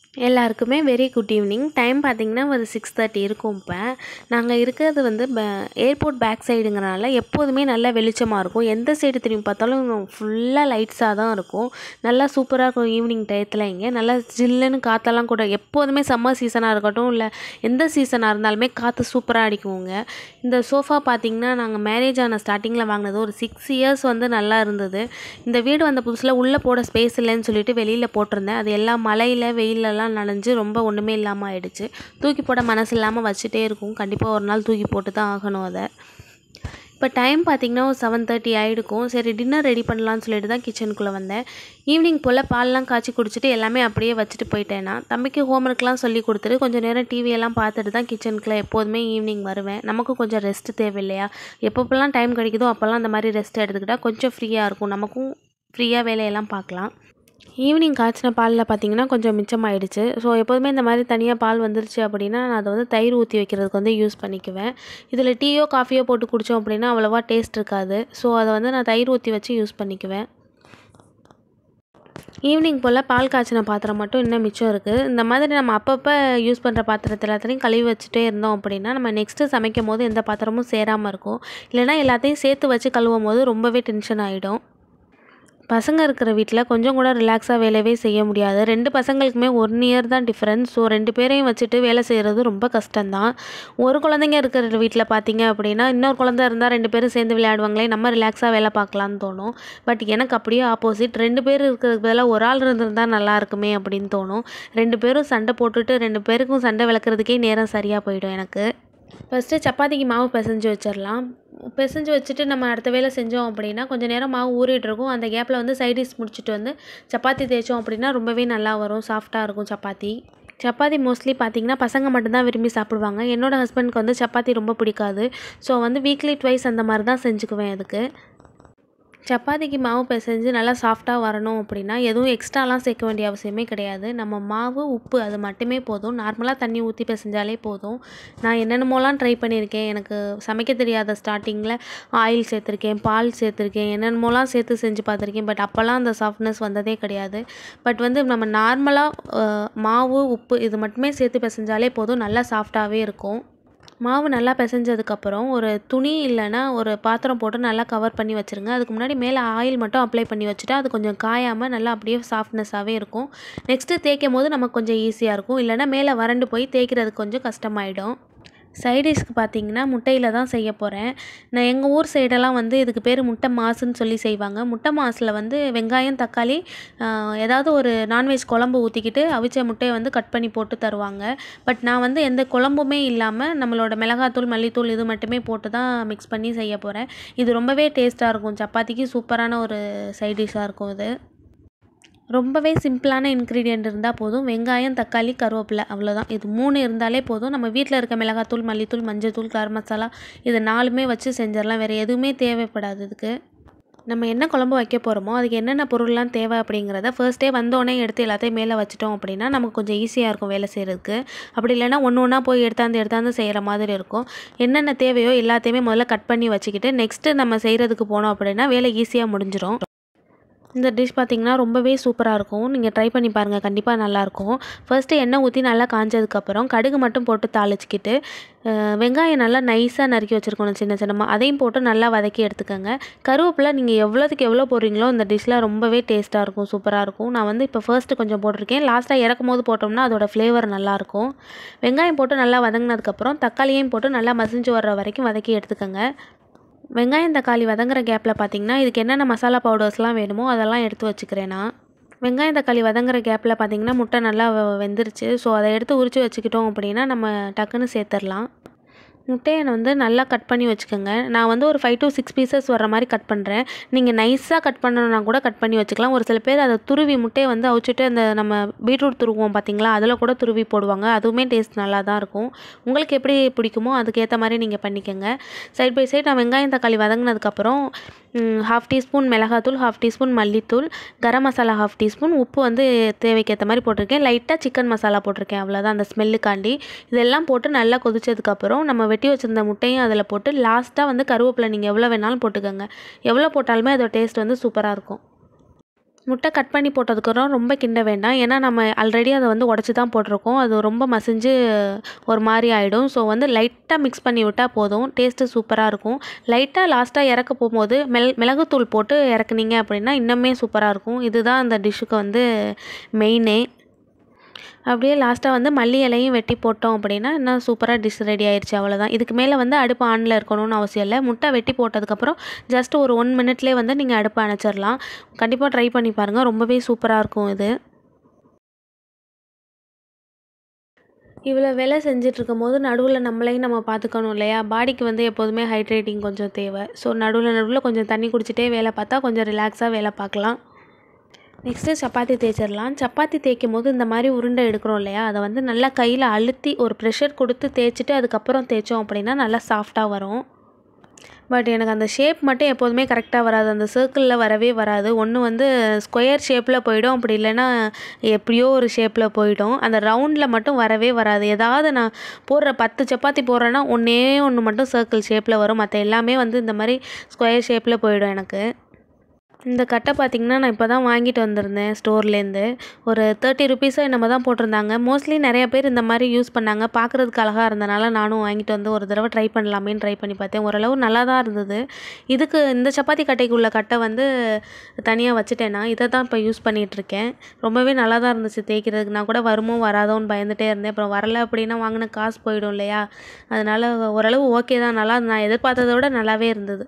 எல்லாருக்குமே very good evening time பார்த்தீங்கன்னா ஒரு சிக்ஸ் தேர்ட்டி இருக்கும் இப்போ நாங்கள் இருக்கிறது வந்து ப ஏர்போர்ட் பேக் சைடுங்கிறனால எப்போதுமே நல்லா வெளிச்சமாக இருக்கும் எந்த சைடு திரும்பி பார்த்தாலும் ஃபுல்லாக லைட்ஸாக தான் இருக்கும் நல்லா சூப்பராக இருக்கும் ஈவினிங் டயத்தில் இங்கே நல்லா ஜில்லுன்னு காற்றெல்லாம் கூட எப்போதுமே சம்மர் சீசனாக இருக்கட்டும் இல்லை எந்த சீசனாக இருந்தாலுமே காற்று சூப்பராக அடிக்குங்க இந்த சோஃபா பார்த்தீங்கன்னா நாங்கள் மேரேஜ் ஆன ஸ்டார்டிங்கில் வாங்கினது ஒரு சிக்ஸ் இயர்ஸ் வந்து நல்லா இருந்தது இந்த வீடு வந்த புதுசில் உள்ளே போட ஸ்பேஸ் இல்லைன்னு சொல்லிட்டு வெளியில் போட்டிருந்தேன் அது எல்லாம் மழையில் வெயிலெல்லாம் நனைஞ்சு ரொம்ப ஒன்றுமே இல்லாமல் ஆயிடுச்சு தூக்கி போட மனசு இல்லாமல் வச்சுட்டே இருக்கும் கண்டிப்பாக ஒரு நாள் தூக்கி போட்டு தான் ஆகணும் அதை இப்போ டைம் பார்த்திங்கன்னா ஒரு செவன் தேர்ட்டி ஆகிடுக்கும் சரி டின்னர் ரெடி பண்ணலான்னு சொல்லிட்டு தான் கிச்சனுக்குள்ளே வந்தேன் ஈவினிங் போல் பால்லாம் காய்ச்சி குடிச்சிட்டு எல்லாமே அப்படியே வச்சுட்டு போயிட்டேன் நான் தம்பிக்கு ஹோம்ஒர்க்லாம் சொல்லி கொடுத்துட்டு கொஞ்சம் நேரம் டிவியெல்லாம் பார்த்துட்டு தான் கிச்சனுக்குள்ளே எப்போதுமே ஈவினிங் வருவேன் நமக்கும் கொஞ்சம் ரெஸ்ட் தேவை இல்லையா எப்பப்போல்லாம் டைம் கிடைக்குதோ அப்போல்லாம் அந்த மாதிரி ரெஸ்ட் எடுத்துக்கிட்டால் கொஞ்சம் ஃப்ரீயாக இருக்கும் நமக்கும் ஃப்ரீயாக வேலையெல்லாம் பார்க்கலாம் ஈவினிங் காய்ச்சின பாலில் பார்த்தீங்கன்னா கொஞ்சம் மிச்சமாயிடுச்சு ஸோ எப்போதுமே இந்த மாதிரி தனியாக பால் வந்துருச்சு அப்படின்னா நான் அதை வந்து தயிர் ஊற்றி வைக்கிறதுக்கு வந்து யூஸ் பண்ணிக்குவேன் இதில் டீயோ காஃபியோ போட்டு குடித்தோம் அப்படின்னா அவ்வளோவா டேஸ்ட் இருக்காது ஸோ அதை வந்து நான் தயிர் ஊற்றி வச்சு யூஸ் பண்ணிக்குவேன் ஈவினிங் போல் பால் காய்ச்சின பாத்திரம் மட்டும் இன்னும் மிச்சம் இருக்குது இந்த மாதிரி நம்ம அப்பப்போ யூஸ் பண்ணுற பாத்திரத்தை எல்லாத்தையும் கழுவி வச்சுட்டே இருந்தோம் அப்படின்னா நம்ம நெக்ஸ்ட்டு சமைக்கும் போது எந்த பாத்திரமும் சேராமல் இருக்கும் இல்லைனா எல்லாத்தையும் சேர்த்து வச்சு கழுவும் போது ரொம்பவே டென்ஷன் ஆகிடும் பசங்க இருக்கிற வீட்டில் கொஞ்சம் கூட ரிலாக்ஸாக வேலையே செய்ய முடியாது ரெண்டு பசங்களுக்குமே ஒன் இயர் தான் டிஃப்ரென்ஸ் ஸோ ரெண்டு பேரையும் வச்சுட்டு வேலை செய்கிறது ரொம்ப கஷ்டம்தான் ஒரு குழந்தைங்க இருக்கிற வீட்டில் பார்த்தீங்க அப்படின்னா இன்னொரு குழந்தை இருந்தால் ரெண்டு பேரும் சேர்ந்து விளையாடுவாங்களே நம்ம ரிலாக்ஸாக வேலை பார்க்கலான்னு தோணும் பட் எனக்கு அப்படியே ஆப்போசிட் ரெண்டு பேர் இருக்கிறதுக்கு பதிலாக ஒரு ஆள் இருந்திருந்தா நல்லா இருக்குமே அப்படின்னு தோணும் ரெண்டு பேரும் சண்டை போட்டுட்டு ரெண்டு பேருக்கும் சண்டை விளக்குறதுக்கே நேரம் சரியாக போயிடும் எனக்கு ஃபஸ்ட்டு சப்பாத்திக்கு மாவு பிசைஞ்சு வச்சிடலாம் பிசைஞ்சு வச்சுட்டு நம்ம அடுத்த வேலை செஞ்சோம் அப்படின்னா கொஞ்சம் நேரம் மாவு ஊறிட்டு இருக்கும் அந்த கேப்பில் வந்து சைடிஷ் முடிச்சுட்டு வந்து சப்பாத்தி தேய்ச்சோம் அப்படின்னா ரொம்பவே நல்லா வரும் சாஃப்டாக இருக்கும் சப்பாத்தி சப்பாத்தி மோஸ்ட்லி பார்த்திங்கன்னா பசங்க மட்டும்தான் விரும்பி சாப்பிடுவாங்க என்னோடய ஹஸ்பண்ட்க்கு வந்து சப்பாத்தி ரொம்ப பிடிக்காது ஸோ வந்து வீக்லி ட்வைஸ் அந்த மாதிரி தான் செஞ்சுக்குவேன் அதுக்கு சப்பாத்திக்கு மாவு பிசைஞ்சு நல்லா சாஃப்டாக வரணும் அப்படின்னா எதுவும் எக்ஸ்ட்ராலாம் சேர்க்க வேண்டிய அவசியமே கிடையாது நம்ம மாவு உப்பு அது மட்டுமே போதும் நார்மலாக தண்ணி ஊற்றி பிசைஞ்சாலே போதும் நான் என்னென்னமோலாம் ட்ரை பண்ணியிருக்கேன் எனக்கு சமைக்க தெரியாத ஸ்டார்டிங்கில் ஆயில் சேர்த்துருக்கேன் பால் சேர்த்துருக்கேன் என்னென்னமோலாம் சேர்த்து செஞ்சு பார்த்துருக்கேன் பட் அப்போல்லாம் அந்த சாஃப்ட்னஸ் வந்ததே கிடையாது பட் வந்து நம்ம நார்மலாக மாவு உப்பு இது மட்டுமே சேர்த்து பிசைஞ்சாலே போதும் நல்லா சாஃப்டாகவே இருக்கும் மாவு நல்லா பிசைஞ்சதுக்கப்புறம் ஒரு துணி இல்லைன்னா ஒரு பாத்திரம் போட்டு நல்லா கவர் பண்ணி வச்சுருங்க அதுக்கு முன்னாடி மேலே ஆயில் மட்டும் அப்ளை பண்ணி வச்சுட்டா அது கொஞ்சம் காயாமல் நல்லா அப்படியே சாஃப்ட்னஸாகவே இருக்கும் நெக்ஸ்ட்டு தேய்க்கும் போது நமக்கு கொஞ்சம் ஈஸியாக இருக்கும் இல்லைனா மேலே வறண்டு போய் தேய்க்கிறதுக்கு கொஞ்சம் கஷ்டமாயிடும் சைடிஷ்க்கு பார்த்தீங்கன்னா முட்டையில் தான் செய்ய போகிறேன் நான் எங்கள் ஊர் சைடெல்லாம் வந்து இதுக்கு பேர் முட்டை மாசுன்னு சொல்லி செய்வாங்க முட்டை மாசில் வந்து வெங்காயம் தக்காளி ஏதாவது ஒரு நான்வெஜ் குழம்பு ஊற்றிக்கிட்டு அவிச்ச முட்டையை வந்து கட் பண்ணி போட்டு தருவாங்க பட் நான் வந்து எந்த குழம்புமே இல்லாமல் நம்மளோட மிளகாத்தூள் மல்லித்தூள் இது மட்டுமே போட்டு தான் மிக்ஸ் பண்ணி செய்ய போகிறேன் இது ரொம்பவே டேஸ்ட்டாக இருக்கும் சப்பாத்திக்கு சூப்பரான ஒரு சைட் டிஷ்ஷாக இருக்கும் இது ரொம்பவே சிம்பிளான இன்க்ரீடியண்ட் இருந்தால் போதும் வெங்காயம் தக்காளி கருவேப்பிலை அவ்வளோதான் இது மூணு இருந்தாலே போதும் நம்ம வீட்டில் இருக்க மிளகாத்தூள் மல்லித்தூள் மஞ்சத்தூள் கரம் மசாலா இது நாலுமே வச்சு செஞ்சிடலாம் வேறு எதுவுமே தேவைப்படாது இதுக்கு நம்ம என்ன குழம்பு வைக்க போகிறோமோ அதுக்கு என்னென்ன பொருள்லாம் தேவை அப்படிங்கிறத ஃபர்ஸ்ட்டே வந்தோடனே எடுத்து எல்லாத்தையும் மேலே வச்சிட்டோம் அப்படின்னா நமக்கு கொஞ்சம் ஈஸியாக இருக்கும் வேலை செய்கிறதுக்கு அப்படி இல்லைனா ஒன்று ஒன்றா போய் எடுத்தாந்து எடுத்தாந்து செய்கிற மாதிரி இருக்கும் என்னென்ன தேவையோ எல்லாத்தையுமே முதல்ல கட் பண்ணி வச்சுக்கிட்டு நெக்ஸ்ட்டு நம்ம செய்கிறதுக்கு போனோம் அப்படின்னா வேலை ஈஸியாக முடிஞ்சிடும் இந்த டிஷ் பார்த்திங்கன்னா ரொம்பவே சூப்பராக இருக்கும் நீங்கள் ட்ரை பண்ணி பாருங்கள் கண்டிப்பாக நல்லாயிருக்கும் ஃபர்ஸ்ட்டு எண்ணெய் ஊற்றி நல்லா காஞ்சதுக்கப்புறம் கடுகு மட்டும் போட்டு தாளிச்சிக்கிட்டு வெங்காயம் நல்லா நைஸாக நறுக்கி வச்சுருக்கணும் சின்ன சின்னமாக அதையும் போட்டு நல்லா வதக்கி எடுத்துக்கோங்க கருவேப்பிலை நீங்கள் எவ்வளோத்துக்கு எவ்வளோ போடுறீங்களோ இந்த டிஷ்ஷில் ரொம்பவே டேஸ்ட்டாக இருக்கும் சூப்பராக இருக்கும் நான் வந்து இப்போ ஃபர்ஸ்ட்டு கொஞ்சம் போட்டிருக்கேன் லாஸ்ட்டாக இறக்கும் போது போட்டோம்னா அதோட ஃப்ளேவர் நல்லாயிருக்கும் வெங்காயம் போட்டு நல்லா வதங்கினதுக்கப்புறம் தக்காளியையும் போட்டு நல்லா மசிஞ்சு வர்ற வரைக்கும் வதக்கி எடுத்துக்கோங்க வெங்காயம் தக்காளி வதங்குற கேப்பில் பார்த்தீங்கன்னா இதுக்கு என்னென்ன மசாலா பவுடர்ஸ்லாம் வேணுமோ அதெல்லாம் எடுத்து வச்சுக்கிறேன் நான் வெங்காயம் தக்காளி வதங்குற கேப்பில் பார்த்தீங்கன்னா முட்டை நல்லா வெந்துருச்சு ஸோ அதை எடுத்து உரித்து வச்சுக்கிட்டோம் அப்படின்னா நம்ம டக்குன்னு சேர்த்துடலாம் முட்டையை வந்து நல்லா கட் பண்ணி வச்சுக்கோங்க நான் வந்து ஒரு ஃபைவ் டு சிக்ஸ் பீசஸ் வர மாதிரி கட் பண்ணுறேன் நீங்கள் நைஸாக கட் பண்ணணுன்னா கூட கட் பண்ணி வச்சுக்கலாம் ஒரு சில பேர் அதை துருவி முட்டையை வந்து அவிச்சிட்டு அந்த நம்ம பீட்ரூட் துருவோம் பார்த்தீங்களா அதில் கூட துருவி போடுவாங்க அதுவுமே டேஸ்ட் நல்லா தான் இருக்கும் உங்களுக்கு எப்படி பிடிக்குமோ அதுக்கேற்ற மாதிரி நீங்கள் பண்ணிக்கோங்க சைட் பை சைட் நான் வெங்காயம் தக்காளி வதங்கினதுக்கப்புறம் ஹாஃப் டீஸ்பூன் மிளகாத்தூள் ஹாஃப் டீஸ்பூன் மல்லித்தூள் கரம் மசாலா ஹாஃப் டீஸ்பூன் உப்பு வந்து தேவைக்கேற்ற மாதிரி போட்டிருக்கேன் லைட்டாக சிக்கன் மசாலா போட்டிருக்கேன் அவ்வளோதான் அந்த ஸ்மெல்லுக்காண்டி இதெல்லாம் போட்டு நல்லா கொதிச்சதுக்கப்புறம் நம்ம வெட்டி வச்சுருந்த முட்டையும் அதில் போட்டு லாஸ்ட்டாக வந்து கருவேப்பிலை நீங்கள் எவ்வளோ வேணாலும் போட்டுக்கோங்க எவ்வளோ போட்டாலுமே அதோட டேஸ்ட் வந்து சூப்பராக இருக்கும் முட்டை கட் பண்ணி போட்டதுக்கப்புறம் ரொம்ப கிண்ட வேண்டாம் ஏன்னா நம்ம ஆல்ரெடி அதை வந்து உடச்சி தான் போட்டிருக்கோம் அது ரொம்ப மசிஞ்சு ஒரு மாதிரி ஆகிடும் ஸோ வந்து லைட்டாக மிக்ஸ் பண்ணி விட்டால் போதும் டேஸ்ட்டு சூப்பராக இருக்கும் லைட்டாக லாஸ்ட்டாக இறக்க போகும்போது மிள மிளகுத்தூள் போட்டு இறக்குனீங்க அப்படின்னா இன்னுமே சூப்பராக இருக்கும் இதுதான் அந்த டிஷ்ஷுக்கு வந்து மெயினே அப்படியே லாஸ்ட்டாக வந்து மல்லி இலையும் வெட்டி போட்டோம் அப்படின்னா இன்னும் சூப்பராக டிஷ் ரெடி ஆயிடுச்சு அவ்வளோதான் இதுக்கு மேலே வந்து அடுப்பு ஆனில் இருக்கணும்னு அவசியம் இல்லை முட்டை வெட்டி போட்டதுக்கப்புறம் ஜஸ்ட் ஒரு ஒன் மினிட்லேயே வந்து நீங்கள் அடுப்பை அணைச்சிடலாம் கண்டிப்பாக ட்ரை பண்ணி பாருங்கள் ரொம்பவே சூப்பராக இருக்கும் இது இவ்வளோ வேலை செஞ்சிட்ருக்கும் போது நடுவில் நம்மளையும் நம்ம பார்த்துக்கணும் இல்லையா பாடிக்கு வந்து எப்போதுமே ஹைட்ரேட்டிங் கொஞ்சம் தேவை ஸோ நடுவில் நடுவில் கொஞ்சம் தண்ணி குடிச்சிட்டே வேலை பார்த்தா கொஞ்சம் ரிலாக்ஸாக வேலை பார்க்கலாம் நெக்ஸ்ட்டு சப்பாத்தி தேய்ச்சிடலாம் சப்பாத்தி தேய்க்கும் போது இந்த மாதிரி உருண்டை எடுக்கிறோம் இல்லையா அதை வந்து நல்லா கையில் அழுத்தி ஒரு ப்ரெஷர் கொடுத்து தேய்ச்சிட்டு அதுக்கப்புறம் தேய்ச்சோம் அப்படின்னா நல்லா சாஃப்டாக வரும் பட் எனக்கு அந்த ஷேப் மட்டும் எப்போதுமே கரெக்டாக வராது அந்த சர்க்கிளில் வரவே வராது ஒன்று வந்து ஸ்கொயர் ஷேப்பில் போயிடும் அப்படி இல்லைன்னா எப்படியோ ஒரு ஷேப்பில் போயிடும் அந்த ரவுண்டில் மட்டும் வரவே வராது ஏதாவது நான் போடுற பத்து சப்பாத்தி போடுறேன்னா ஒன்றே ஒன்று மட்டும் சர்க்கிள் ஷேப்பில் வரும் மற்ற எல்லாமே வந்து இந்த மாதிரி ஸ்கொயர் ஷேப்பில் போயிடும் எனக்கு இந்த கட்டை பார்த்திங்கன்னா நான் இப்போ தான் வாங்கிட்டு வந்திருந்தேன் ஸ்டோர்லேருந்து ஒரு தேர்ட்டி ருபீஸோ என்னமோ தான் போட்டிருந்தாங்க மோஸ்ட்லி நிறைய பேர் இந்த மாதிரி யூஸ் பண்ணாங்க பார்க்குறதுக்கு அழகாக இருந்தனால நானும் வாங்கிட்டு வந்து ஒரு தடவை ட்ரை பண்ணலாமேன்னு ட்ரை பண்ணி பார்த்தேன் ஓரளவு நல்லா தான் இருந்தது இதுக்கு இந்த சப்பாத்தி கட்டைக்கு உள்ள கட்டை வந்து தனியாக வச்சுட்டேன் நான் இதை தான் இப்போ யூஸ் பண்ணிகிட்ருக்கேன் ரொம்பவே நல்லா தான் இருந்துச்சு தேய்க்கிறதுக்கு நான் கூட வருமோ வராதோன்னு பயந்துகிட்டே இருந்தேன் அப்புறம் வரல அப்படின்னா வாங்கின காசு போயிடும் இல்லையா அதனால் ஓரளவு ஓகே தான் நல்லா நான் எதிர்பார்த்ததை விட நல்லாவே இருந்தது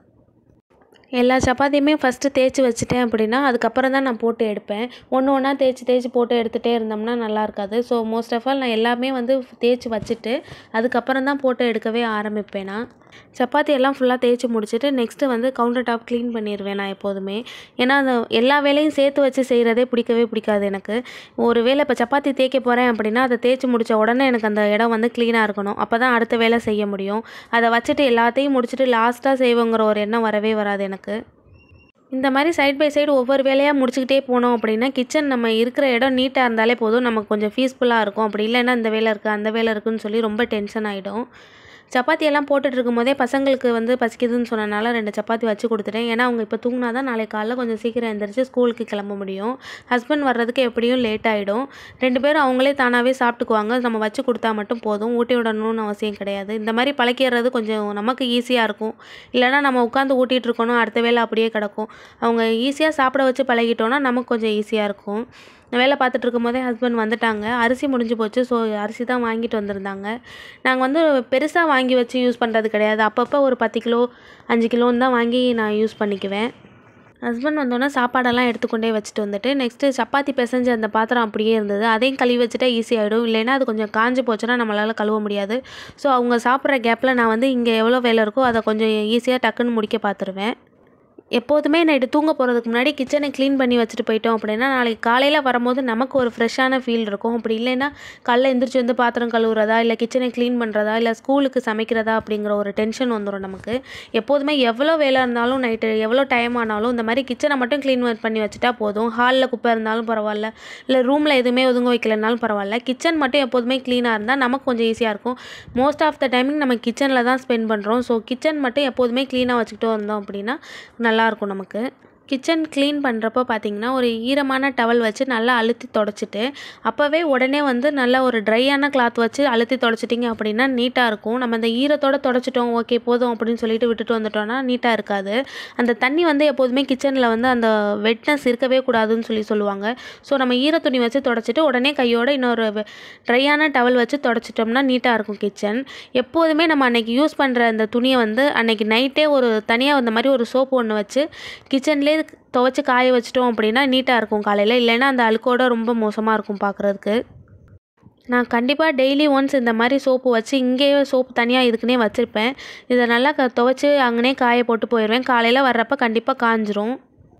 எல்லா சப்பாத்தியுமே ஃபஸ்ட்டு தேய்ச்சி வச்சுட்டேன் அப்படின்னா அதுக்கப்புறம் தான் நான் போட்டு எடுப்பேன் ஒன்று ஒன்றா தேய்ச்சி தேய்ச்சி போட்டு எடுத்துகிட்டே இருந்தோம்னா நல்லா இருக்காது ஸோ மோஸ்ட் ஆஃப் ஆல் நான் எல்லாமே வந்து தேய்ச்சி வச்சுட்டு அதுக்கப்புறம் தான் போட்டு எடுக்கவே ஆரம்பிப்பேன் நான் சப்பாத்தி எல்லாம் ஃபுல்லாக தேய்ச்சி முடிச்சுட்டு நெக்ஸ்ட்டு வந்து கவுண்டர் டாப் க்ளீன் பண்ணிடுவேன் நான் எப்போதுமே ஏன்னா அந்த எல்லா வேலையும் சேர்த்து வச்சு செய்கிறதே பிடிக்கவே பிடிக்காது எனக்கு ஒரு வேளை இப்போ சப்பாத்தி தேய்க்க போகிறேன் அப்படின்னா அதை தேய்ச்சி முடித்த உடனே எனக்கு அந்த இடம் வந்து க்ளீனாக இருக்கணும் அப்போ தான் அடுத்த வேலை செய்ய முடியும் அதை வச்சுட்டு எல்லாத்தையும் முடிச்சுட்டு லாஸ்ட்டாக செய்வோங்கிற ஒரு எண்ணம் வரவே வராது எனக்கு இந்த மாதிரி சைட் பை சைடு ஒவ்வொரு வேலையாக முடிச்சுக்கிட்டே போனோம் அப்படின்னா கிச்சன் நம்ம இருக்கிற இடம் நீட்டாக இருந்தாலே போதும் நமக்கு கொஞ்சம் பீஸ்ஃபுல்லாக இருக்கும் அப்படி இல்லைன்னா இந்த வேலை இருக்குது அந்த வேலை இருக்குதுன்னு சொல்லி ரொம்ப டென்ஷன் ஆகிடும் சப்பாத்தி எல்லாம் போட்டுட்டு இருக்கும்போதே பசங்களுக்கு வந்து பசிக்குதுன்னு சொன்னனால ரெண்டு சப்பாத்தி வச்சு கொடுத்துட்டேன் ஏன்னா அவங்க இப்போ தூங்கினா தான் நாளைக்கு காலைல கொஞ்சம் சீக்கிரம் எழுந்திரிச்சு ஸ்கூலுக்கு கிளம்ப முடியும் ஹஸ்பண்ட் வர்றதுக்கு எப்படியும் லேட் ஆகிடும் ரெண்டு பேரும் அவங்களே தானாகவே சாப்பிட்டுக்குவாங்க நம்ம வச்சு கொடுத்தா மட்டும் போதும் ஊட்டி விடணும்னு அவசியம் கிடையாது இந்த மாதிரி பழக்கிறது கொஞ்சம் நமக்கு ஈஸியாக இருக்கும் இல்லைனா நம்ம உட்காந்து ஊட்டிகிட்டு இருக்கணும் அடுத்த வேலை அப்படியே கிடக்கும் அவங்க ஈஸியாக சாப்பிட வச்சு பழகிட்டோன்னா நமக்கு கொஞ்சம் ஈஸியாக இருக்கும் வேலை பார்த்துட்டு இருக்கும்போதே ஹஸ்பண்ட் வந்துட்டாங்க அரிசி முடிஞ்சு போச்சு ஸோ அரிசி தான் வாங்கிட்டு வந்திருந்தாங்க நாங்கள் வந்து பெருசாக வாங்கி வச்சு யூஸ் பண்ணுறது கிடையாது அப்பப்போ ஒரு பத்து கிலோ அஞ்சு கிலோன்னு தான் வாங்கி நான் யூஸ் பண்ணிக்குவேன் ஹஸ்பண்ட் வந்தோடனே சாப்பாடெல்லாம் எடுத்துக்கொண்டே வச்சுட்டு வந்துட்டு நெக்ஸ்ட்டு சப்பாத்தி பிசைஞ்ச அந்த பாத்திரம் அப்படியே இருந்தது அதையும் கழுவி வச்சுட்டா ஈஸி ஆகிடும் இல்லைன்னா அது கொஞ்சம் காஞ்சு போச்சுன்னா நம்மளால் கழுவ முடியாது ஸோ அவங்க சாப்பிட்ற கேப்பில் நான் வந்து இங்கே எவ்வளோ வேலை இருக்கோ அதை கொஞ்சம் ஈஸியாக டக்குன்னு முடிக்க பார்த்துருவேன் எப்போதுமே நைட்டு தூங்க போகிறதுக்கு முன்னாடி கிச்சனை க்ளீன் பண்ணி வச்சுட்டு போயிட்டோம் அப்படின்னா நாளைக்கு காலையில் வரும்போது நமக்கு ஒரு ஃப்ரெஷ்ஷான ஃபீல் இருக்கும் அப்படி இல்லைன்னா காலைல எந்திரிச்சு வந்து பாத்திரம் கழுவுறதா இல்லை கிச்சனை க்ளீன் பண்ணுறதா இல்லை ஸ்கூலுக்கு சமைக்கிறதா அப்படிங்கிற ஒரு டென்ஷன் வந்துடும் நமக்கு எப்போதுமே எவ்வளோ வேலை இருந்தாலும் நைட்டு எவ்வளோ டைம் ஆனாலும் இந்த மாதிரி கிச்சனை மட்டும் க்ளீன் பண்ணி வச்சுட்டா போதும் ஹாலில் குப்பை இருந்தாலும் பரவாயில்ல இல்லை ரூமில் எதுவுமே ஒதுங்க வைக்கலனாலும் பரவாயில்ல கிச்சன் மட்டும் எப்போதுமே க்ளீனாக இருந்தால் நமக்கு கொஞ்சம் ஈஸியாக இருக்கும் மோஸ்ட் ஆஃப் த டைமிங் நம்ம கிச்சனில் தான் ஸ்பெண்ட் பண்ணுறோம் ஸோ கிச்சன் மட்டும் எப்போதுமே க்ளீனாக வச்சுக்கிட்டே இருந்தோம் அப்படின்னா நல்லாயிருக்கும் நமக்கு கிச்சன் க்ளீன் பண்ணுறப்போ பார்த்தீங்கன்னா ஒரு ஈரமான டவல் வச்சு நல்லா அழுத்தி தொடச்சிட்டு அப்போவே உடனே வந்து நல்ல ஒரு ட்ரையான கிளாத் வச்சு அழுத்தி தொடச்சிட்டிங்க அப்படின்னா நீட்டாக இருக்கும் நம்ம அந்த ஈரத்தோட தொடச்சிட்டோம் ஓகே போதும் அப்படின்னு சொல்லிட்டு விட்டுட்டு வந்துட்டோம்னா நீட்டாக இருக்காது அந்த தண்ணி வந்து எப்போதுமே கிச்சனில் வந்து அந்த வெட்னஸ் இருக்கவே கூடாதுன்னு சொல்லி சொல்லுவாங்க ஸோ நம்ம ஈர துணி வச்சு தொடச்சிட்டு உடனே கையோட இன்னொரு ட்ரையான டவல் வச்சு தொடச்சிட்டோம்னா நீட்டாக இருக்கும் கிச்சன் எப்போதுமே நம்ம அன்னைக்கு யூஸ் பண்ணுற அந்த துணியை வந்து அன்னைக்கு நைட்டே ஒரு தனியாக அந்த மாதிரி ஒரு சோப்பு ஒன்று வச்சு கிச்சன்லேயே துவைச்சி காய வச்சிட்டோம் அப்படின்னா நீட்டாக இருக்கும் காலையில் இல்லைன்னா அந்த அழுக்கோட ரொம்ப மோசமாக இருக்கும் பார்க்குறதுக்கு நான் கண்டிப்பாக டெய்லி ஒன்ஸ் இந்த மாதிரி சோப்பு வச்சு இங்கேயே சோப்பு தனியாக இதுக்குன்னே வச்சுருப்பேன் இதை நல்லா க துவைச்சி அங்கனே காய போட்டு போயிடுவேன் காலையில் வர்றப்ப கண்டிப்பாக காஞ்சிரும்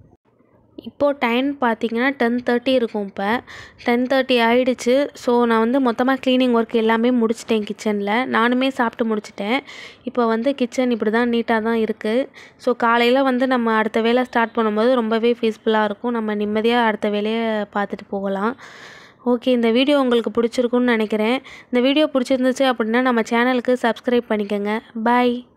இப்போது டைம் பார்த்தீங்கன்னா டென் தேர்ட்டி இருக்கும் இப்போ டென் தேர்ட்டி ஆகிடுச்சு ஸோ நான் வந்து மொத்தமாக க்ளீனிங் ஒர்க் எல்லாமே முடிச்சிட்டேன் கிச்சனில் நானுமே சாப்பிட்டு முடிச்சிட்டேன் இப்போ வந்து கிச்சன் இப்படி தான் நீட்டாக தான் இருக்குது ஸோ காலையில் வந்து நம்ம அடுத்த வேலை ஸ்டார்ட் பண்ணும்போது ரொம்பவே பீஸ்ஃபுல்லாக இருக்கும் நம்ம நிம்மதியாக அடுத்த வேலையை பார்த்துட்டு போகலாம் ஓகே இந்த வீடியோ உங்களுக்கு பிடிச்சிருக்குன்னு நினைக்கிறேன் இந்த வீடியோ பிடிச்சிருந்துச்சு அப்படின்னா நம்ம சேனலுக்கு சப்ஸ்கிரைப் பண்ணிக்கோங்க பாய்